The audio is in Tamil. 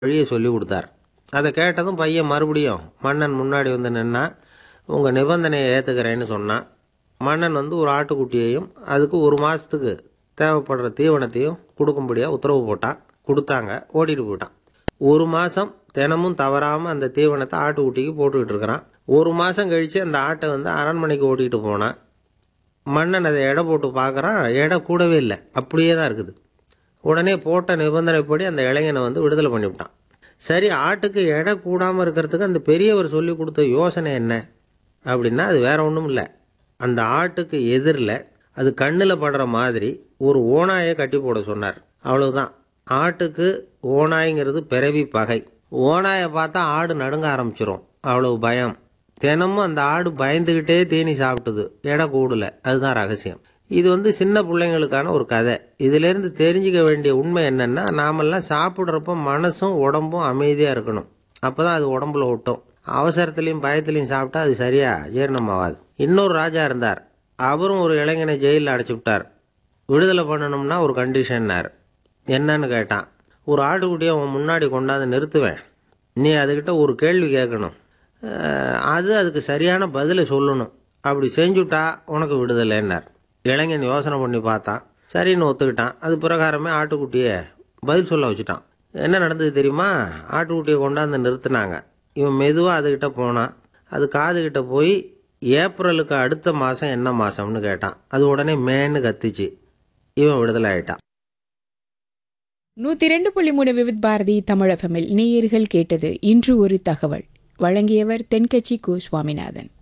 வழியை சொல்லி கொடுத்தார் அதை கேட்டதும் பையன் மறுபடியும் மன்னன் முன்னாடி வந்து நின்னா உங்கள் நிபந்தனையை ஏற்றுக்கிறேன்னு சொன்னான் மன்னன் வந்து ஒரு ஆட்டுக்குட்டியையும் அதுக்கு ஒரு மாதத்துக்கு தேவைப்படுற தீவனத்தையும் கொடுக்கும்படியாக உத்தரவு போட்டான் கொடுத்தாங்க ஓட்டிட்டு போயிட்டான் ஒரு மாதம் தினமும் தவறாமல் அந்த தீவனத்தை ஆட்டுக்குட்டிக்கு போட்டுக்கிட்டு இருக்கிறான் ஒரு மாதம் கழித்து அந்த ஆட்டை வந்து அரண்மனைக்கு ஓட்டிகிட்டு போனான் மன்னன் அதை எடை போட்டு பார்க்குறான் எடை கூடவே இல்லை அப்படியே தான் இருக்குது உடனே போட்ட நிபந்தனைப்படி அந்த இளைஞனை வந்து விடுதலை பண்ணிவிட்டான் சரி ஆட்டுக்கு எடை கூடாமல் இருக்கிறதுக்கு அந்த பெரியவர் சொல்லி கொடுத்த யோசனை என்ன அப்படின்னா அது வேற ஒன்றும் இல்லை அந்த ஆட்டுக்கு எதிரில் அது கண்ணில் படுற மாதிரி ஒரு ஓனாயை கட்டி போட சொன்னார் அவ்வளவுதான் ஆட்டுக்கு ஓனாய்ங்கிறது பிறவி பகை ஓனாயை பார்த்தா ஆடு நடுங்க ஆரம்பிச்சிரும் அவ்வளவு பயம் தினமும் அந்த ஆடு பயந்துக்கிட்டே தீனி சாப்பிட்டுது எடை கூடல அதுதான் ரகசியம் இது வந்து சின்ன பிள்ளைங்களுக்கான ஒரு கதை இதிலேருந்து தெரிஞ்சுக்க வேண்டிய உண்மை என்னன்னா நாமெல்லாம் சாப்பிட்றப்ப மனசும் உடம்பும் அமைதியாக இருக்கணும் அப்போ தான் அது உடம்புல ஒட்டும் அவசரத்துலையும் பயத்துலையும் சாப்பிட்டா அது சரியா ஜீரணமாகாது இன்னொரு ராஜா இருந்தார் அவரும் ஒரு இளைஞனை ஜெயிலில் அடைச்சி விட்டார் விடுதலை பண்ணணும்னா ஒரு கண்டிஷன்னார் என்னன்னு கேட்டான் ஒரு ஆட்டுக்குட்டியை அவன் முன்னாடி கொண்டாந்து நிறுத்துவேன் நீ அதுக்கிட்ட ஒரு கேள்வி கேட்கணும் அஹ், அது அதுக்கு சரியான பதிலை சொல்லணும் அப்படி செஞ்சுட்டா உனக்கு விடுதலைன்னார் இளைஞன் யோசனை பண்ணி பார்த்தான் சரின்னு ஒத்துக்கிட்டான் அது பிரகாரமே ஆட்டுக்குட்டியை பதில் சொல்ல வச்சுட்டான் என்ன நடந்தது தெரியுமா ஆட்டுக்குட்டியை கொண்டாந்து நிறுத்தினாங்க இவன் மெதுவாக அதுக்கிட்ட போனான் அது காதுகிட்ட போய் ஏப்ரலுக்கு அடுத்த மாதம் என்ன மாதம்னு கேட்டான் அது உடனே மேன்னு கத்திச்சு இவன் விடுதலை ஆயிட்டான் நூத்தி ரெண்டு புள்ளி மூணு விவித் பாரதி தமிழகமில் நேயர்கள் கேட்டது இன்று ஒரு தகவல் வழங்கியவர் தென்கட்சி கு சுவாமிநாதன்